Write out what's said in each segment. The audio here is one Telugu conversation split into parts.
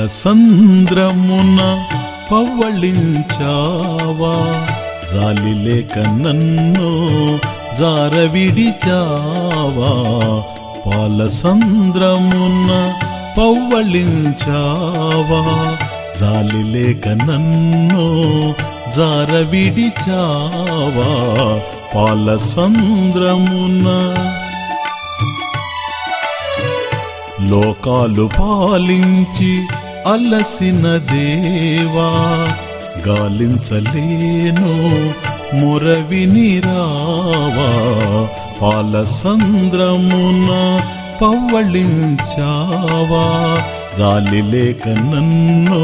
పాలసంద్రమున పవ్వళించావా జాలి లేక నన్ను జారవిడిచావా పాలసంద్రమున పవ్వళించావా జాలి లేక నన్ను జారవిడిచావా పాలసంద్రమున లోకాలు పాలించి అలసిన దేవా గాలించలేను మురవిని రావా పాలసంద్రమున పవ్వళించావా జాలి లేక నన్ను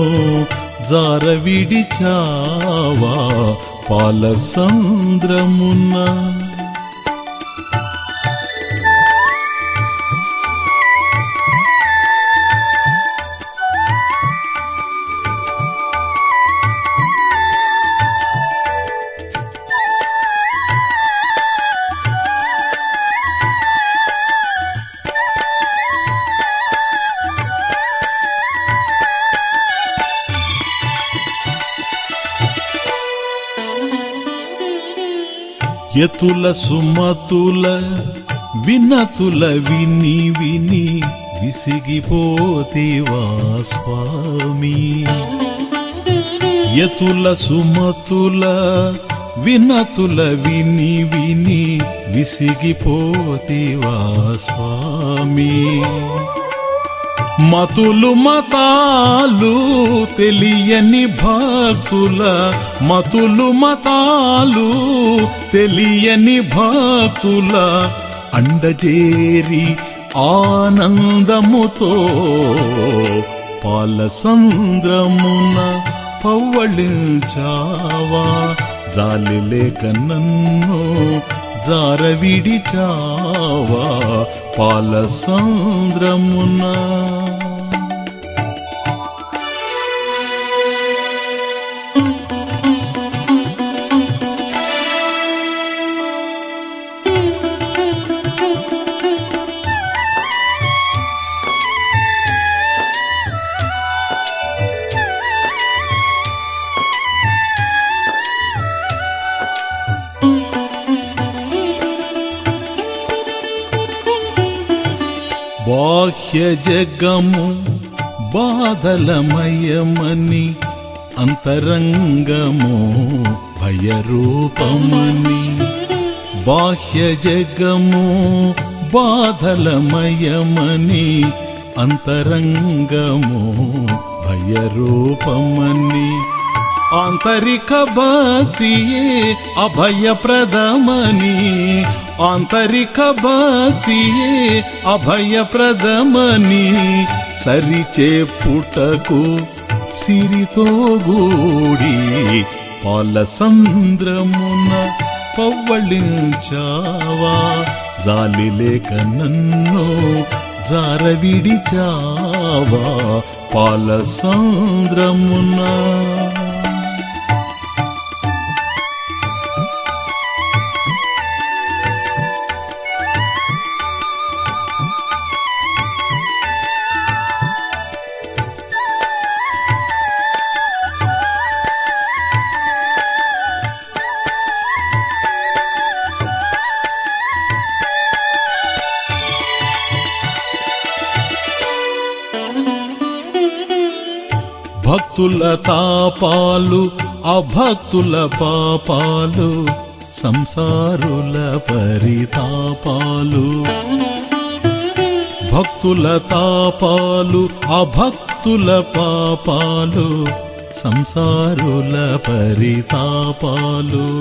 జారవిడిచావా పాలసంద్రమున ఎతుల సుమతుల వినతుల విని విని విసిగిపోతివా స్వామి ఎతుల సుమతుల వినతుల విని విని విసిగిపోతివా స్వామి మతులు మతాలు తెలియని భక్తుల మతులు మతాలు తెలియని భక్తుల అండజేరి ఆనందముతో పాలసంద్రమున పవ్వళించావా జాలి లేక నన్ను జారవిడిచావా పాలసంద్రమున బాహ్య జగము బాధలమయమని అంతరంగము భయరూపమని బాహ్య జగము బాధలమయమని అంతరంగము భయరూపమని ఆంతరిక భక్తియే అభయప్రదమని ఆంతరిక భక్తియే అభయప్రదమని సరిచే పుటకు సిరితో గూడి పాలసంద్రమున పవ్వళించావా జాలి లేక నన్ను జారవిడిచావా పాలసంద్రమున భక్తుల తాపాలు అభక్తుల పాపాలు సంసారుల పరితాపాలు భక్తుల తాపాలు అభక్తుల పాపాలు సంసారుల పరితాపాలు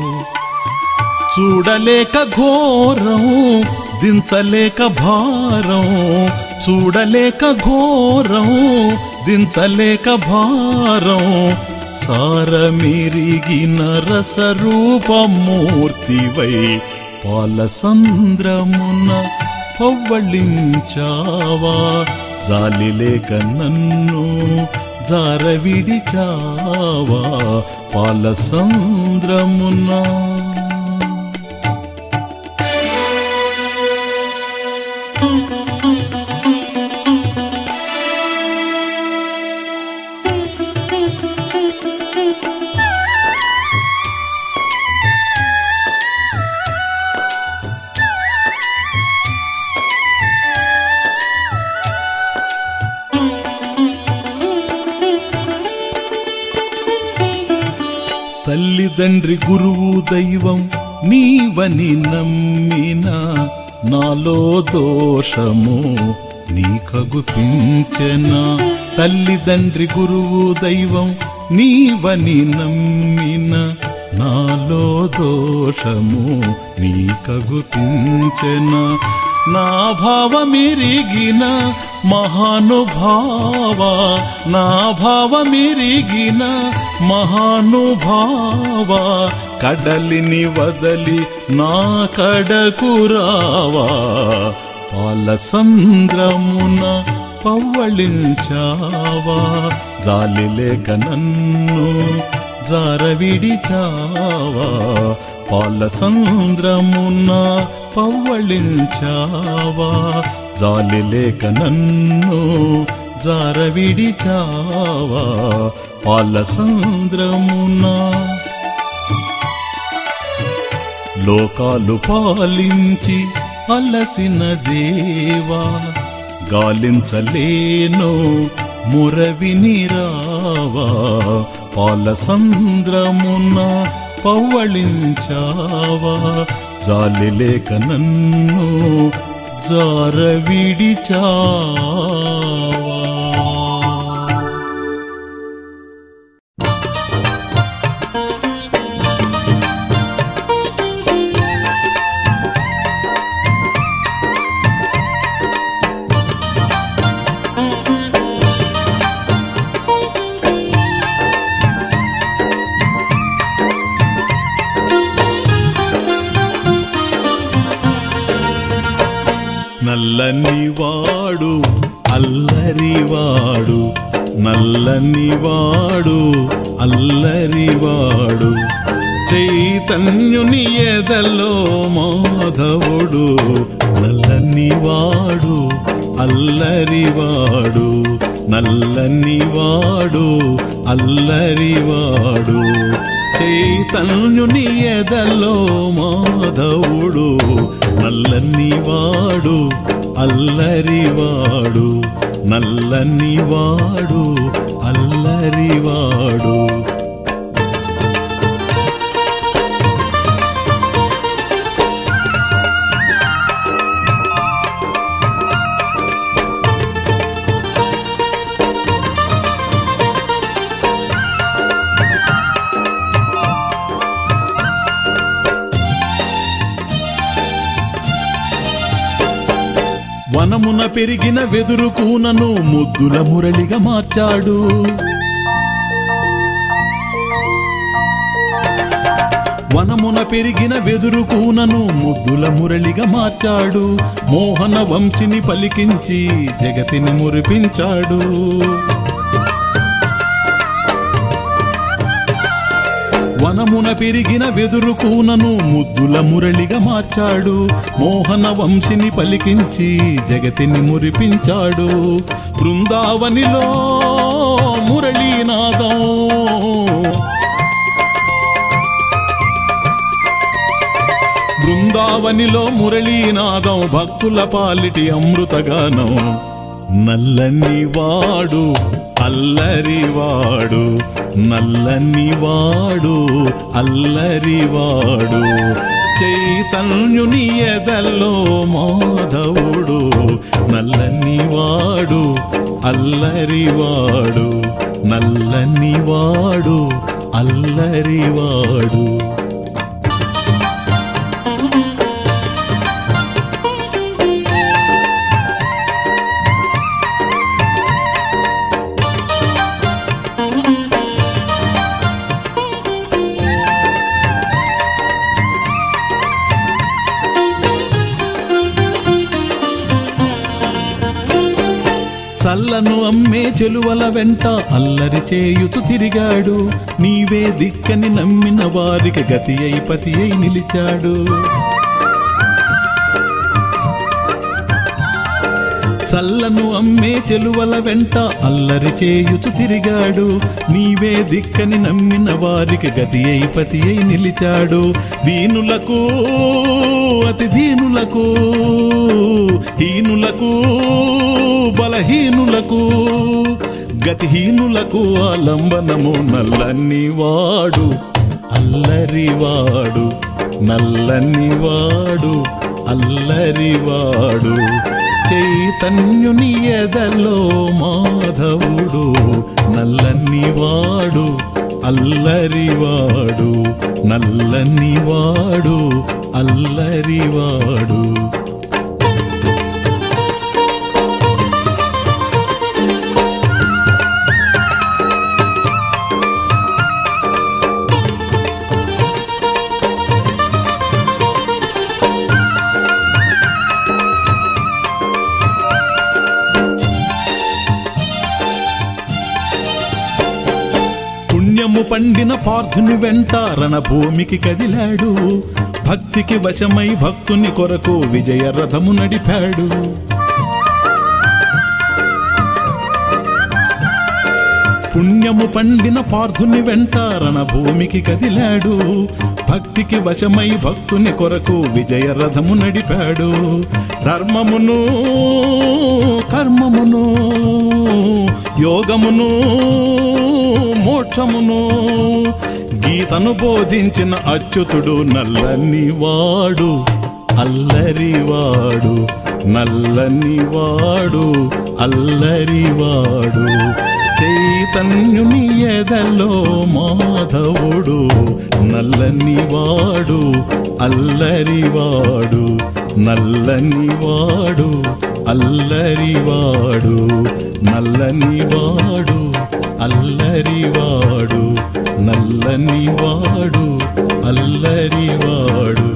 చూడలేక ఘోరం దించలేక భారం చూడలేక ఘోరం దించలేక భారం సారమిరిగిన రసరూపమూర్తివై పాలసంద్రమున పవ్వళించావా జాలి లేక నన్ను జారవిడిచావా పాలసంద్రమున తల్లిదండ్రి గురువు దైవం నీవని నమ్మిన నాలో దోషము నీ కగుపించెన తల్లిదండ్రి గురువు దైవం నీవని నమ్మిన నాలో దోషము నీ కగుపించెన నా భావమిరిగిన మహానుభావ నా భావమిరిగిన మహానుభావ కడలిని వదలి నా కడకురావా పాలసంద్రమున పవ్వళించావా జాలి లేక నన్ను జారవిడిచావా పాలసంద్రమున పవ్వళించావా జాలి లేక నన్ను జారవిడిచావా పాలసంద్రమున లోకాలు పాలించి అలసిన దేవా గాలించలేను మురవిని రావా పాలసంద్రమున పవ్వళించావా జాలి లేక నన్ను జారవిడిచావా నల్లని వాడు అల్లరివాడు నల్లని వాడు అల్లరివాడు చైతన్యుని ఎదలో మాధవుడు నల్లని వాడు అల్లరివాడు నల్లని వాడు అల్లరివాడు చైతన్యుని ఎదలో మాధవుడు నల్లని వాడు అల్లరివాడు నల్లని వాడు అల్లరివాడు వనమున పెరిగిన వెదురు కూనను ముద్దుల మురళిగా మార్చాడు వనమున పెరిగిన వెదురు కూనను ముద్దుల మురళిగా మార్చాడు మోహన వంశిని పలికించి జగతిని మురిపించాడు వనమున పెరిగిన వెదురు కూనను ముద్దుల మురళిగా మార్చాడు మోహన వంశిని పలికించి జగతిని మురిపించాడు బృందావనిలో మురళీనాదం బృందావనిలో మురళీనాదం భక్తుల పాలిటి అమృతగానం నల్లని వాడు అల్లరివాడు నల్లని వాడు అల్లరివాడు చైతన్యుని ఎదల్లో మాధవుడు నల్లని వాడు అల్లరివాడు నల్లని వాడు అల్లరివాడు చల్లను అమ్మే చెలువల వెంట అల్లరి చేయుచు తిరిగాడు నీవే దిక్కని నమ్మిన వారికి గతి అయి పతి అయి నిలిచాడు చల్లను అమ్మే చెలువల వెంట అల్లరి చేయుచు తిరిగాడు నీవే దిక్కని నమ్మిన వారికి గతి అయి పతి అయి నిలిచాడు దీనులకు అతి దీనులకు హీనులకు బలహీనులకు గతిహీనులకు ఆలంబనము నల్లని వాడు అల్లరివాడు నల్లనివాడు అల్లరివాడు చైతన్యుని ఎదలో మాధవుడు నల్లనివాడు అల్లరివాడు నల్లనివాడు అల్లరివాడు పుణ్యము పండిన పార్థుని వెంట రణభూమికి కదిలాడు భక్తికి వశమై భక్తుని కొరకు విజయ రథము నడిపాడు పుణ్యము పండిన పార్థుని వెంట రణభూమికి కదిలాడు భక్తికి వశమై భక్తుని కొరకు విజయ రథము నడిపాడు ధర్మమును కర్మమును యోగమును మోక్షమును గీతను బోధించిన అచ్యుతుడు నల్లని వాడు అల్లరివాడు నల్లని వాడు అల్లరివాడు చైతన్యుని ఎదలో మాధవుడు నల్లని వాడు అల్లరివాడు నల్లని వాడు అల్లరివాడు నల్లని వాడు అల్లరివాడు నల్లని వాడు అల్లరివాడు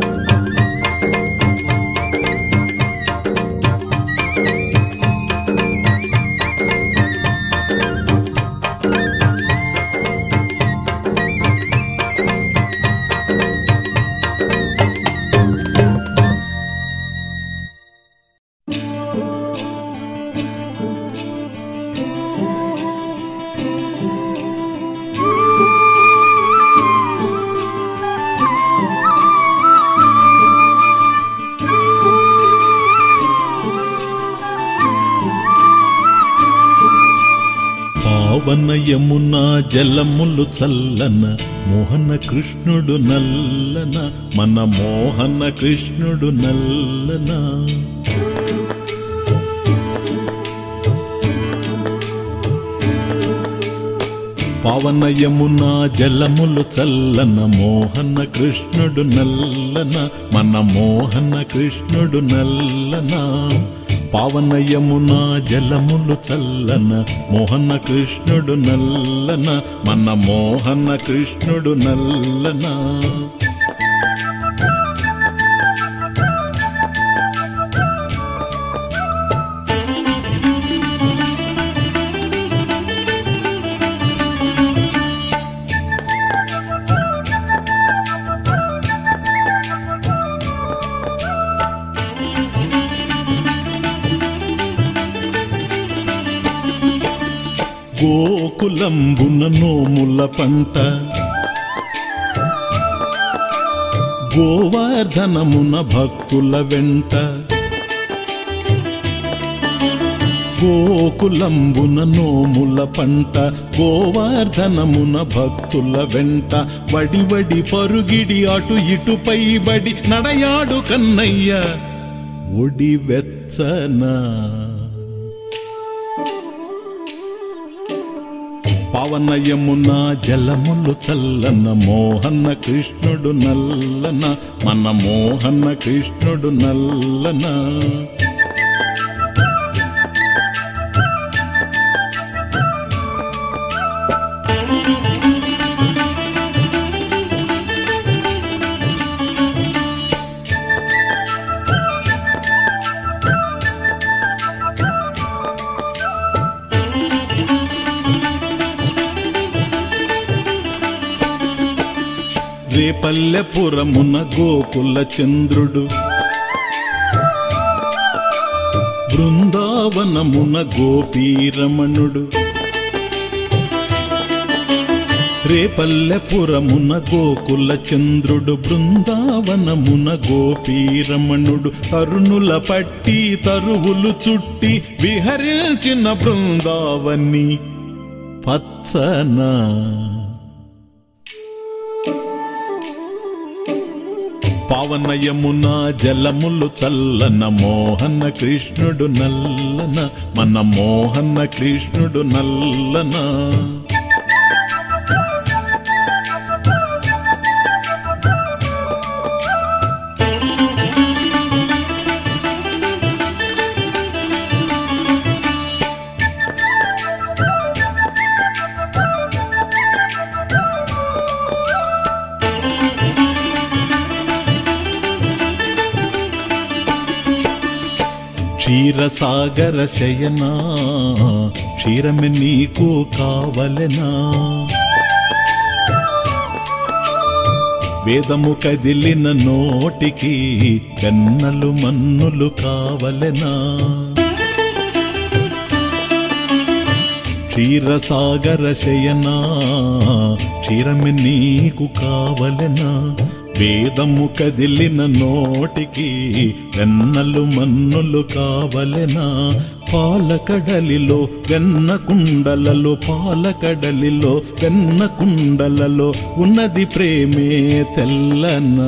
పావన యమున జలములు చల్లన మోహన కృష్ణుడు నల్లన మన మోహన కృష్ణుడు నల్లన పావన యమున జలములు చల్లన మోహన కృష్ణుడు నల్లన మన మోహన కృష్ణుడు నల్లన పావన యమున జలములు చల్లన మోహన కృష్ణుడు నల్లన మన మోహన కృష్ణుడు నల్లన గోకులంబున నోముల పంట గోవర్ధనమున భక్తుల వెంట గోకులంబున నోముల పంట గోవర్ధనమున భక్తుల వెంట వడి వడి పరుగిడి అటు ఇటుపై బడి నడయాడు కన్నయ్య ఒడి వెచ్చనా పవన యమున జలములు చల్లన మోహన కృష్ణుడు నల్లన మన మోహన కృష్ణుడు నల్లన రేపల్లెపురమున గోకుల చంద్రుడు బృందావనమున గోపీరమణుడు రేపల్లెపురమున గోకుల చంద్రుడు బృందావనమున గోపీరమణుడు తరుణుల పట్టి తరువులు చుట్టి విహరించిన బృందావని పచ్చనా పావన యమున జలములు చల్లన మోహన కృష్ణుడు నల్లన మన మోహన కృష్ణుడు నల్లన క్షీరసాగర శయనా క్షీరమి నీకు కావలెనా వేదము కదిలిన నోటికి కన్నలు మన్నులు కావలెనా క్షీరసాగర శయనా క్షీరమి నీకు కావలెనా వేదము కదిలిన నోటికి వెన్నలు మన్నులు కావలెనా పాలకడలిలో వెన్న కుండలలో పాలకడలిలో వెన్న కుండలలో ఉన్నది ప్రేమే తెల్లనా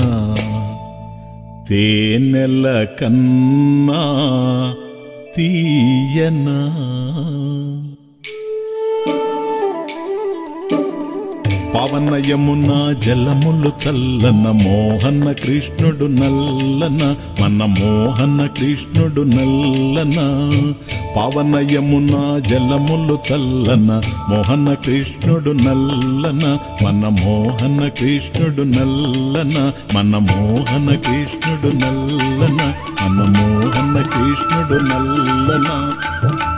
తేనెల కన్నా తీయనా పావన యమున జలములు చల్లన మోహన కృష్ణుడు నల్లన మన మోహన కృష్ణుడు నల్లన పావన యమున జలములు చల్లన మోహన కృష్ణుడు నల్లన మన మోహన కృష్ణుడు నల్లన మన మోహన కృష్ణుడు నల్లన మన మోహన కృష్ణుడు నల్లన